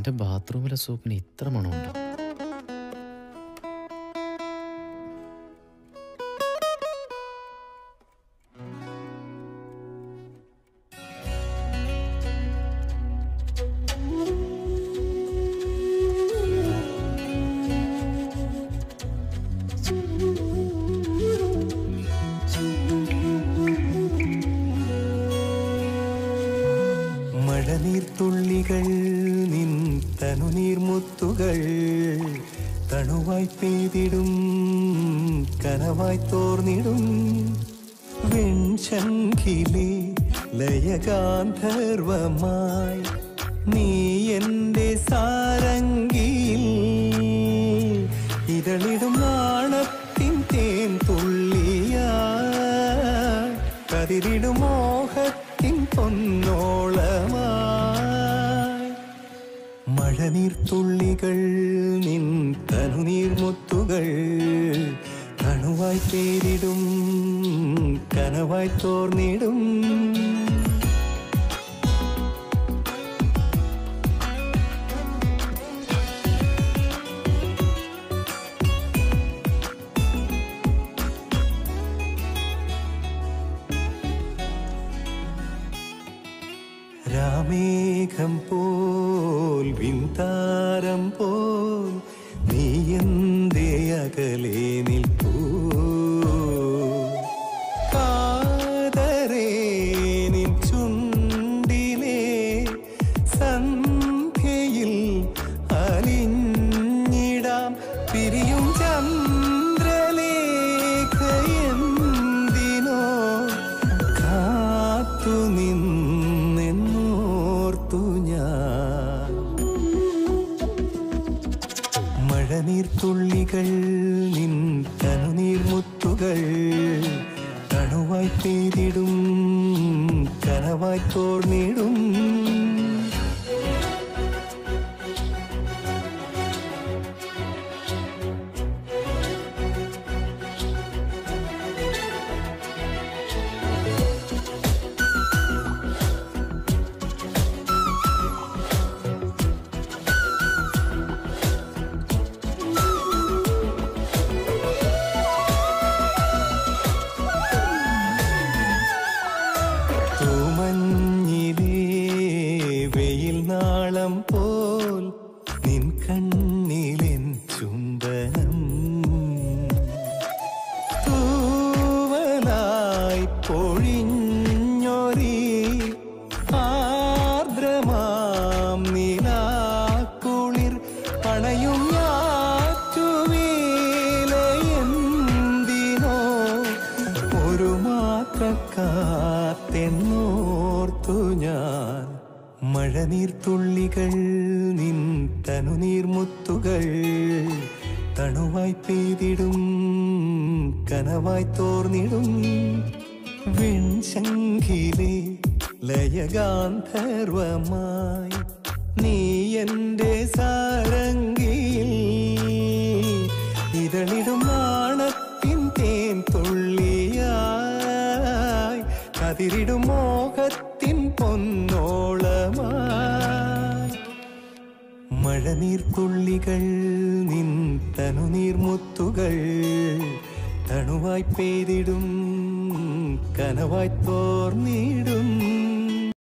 എൻ്റെ ബാത്റൂമിലെ സോപ്പിന് ഇത്ര മണമുണ്ടോ മഴനീർത്തുള്ളികൾ നിൻ തനുനീർമുത്തുകൾ തണുവായി പെയ്തിടും കനവായി തോർന്നിടും വെൺശങ്കിലെ ലയഗാന്ധർവമായി നീ എൻ്റെ സാരംഗിയിൽ ഇതളിടും നാണത്തിൻ തേൻ തുള്ളിയാ കതിരിടും മോഹത്തിൻ പൊന്നോളമായി മഴനീർത്തുള്ളികൾ നിൻ തനുനീർമുത്തുകൾ കണുവായി പേരിടും കനവായി തോർന്നിടും രാമേഘം പോൽ വിന്താരം പോൽ നീ എന്തേ അകലെ നിൽപ്പൂ കാതരേ നിൻ ചുണ്ടിലെ സന്ധ്യയിൽ അലിഞ്ഞിടാം പിരിയും ചന്ദ്രലേഖയെന്തിനോ കാത്തു നിന്നെന്നോർത്തു ഞാൻ മഴനീർത്തുള്ളികൾ നിൻ തനുനീർമുത്തുകൾ തണുവായി പെയ്തിടും കനവായി തോർന്നിടും തൂമഞ്ഞിലേ വെയിൽ നാളം പോൽ നിൻ കണ്ണിലെൻ ചുംബനം തൂവലായി പൊഴിഞ്ഞൊരി ആർദ്രമാം നിലാക്കുളിർ അണയും ഞാറ്റുവേലയെന്തിനോ ഒരു മാത്രക്കാത്തെന്നോർത്തു ഞാൻ മഴനീർത്തുള്ളികൾ നിൻ തനുനീർമുത്തുകൾ തണുവായി പെയ്തിടും കനവായി തോർന്നിടും വെൺശങ്കിലെ ലയഗാന്ധർവമായി നീ എൻ്റെ സാരംഗിയിൽ ഇതളിടും നാണത്തിൻ തേൻ തുള്ളിയായി കതിരിടും മോഹത്തിൻ പൊന്നോളമായി മഴനീർത്തുള്ളികൾ നിൻ തനുനീർമുത്തുകൾ തണുവായി പെയ്തിടും കനവായി തോർന്നിടും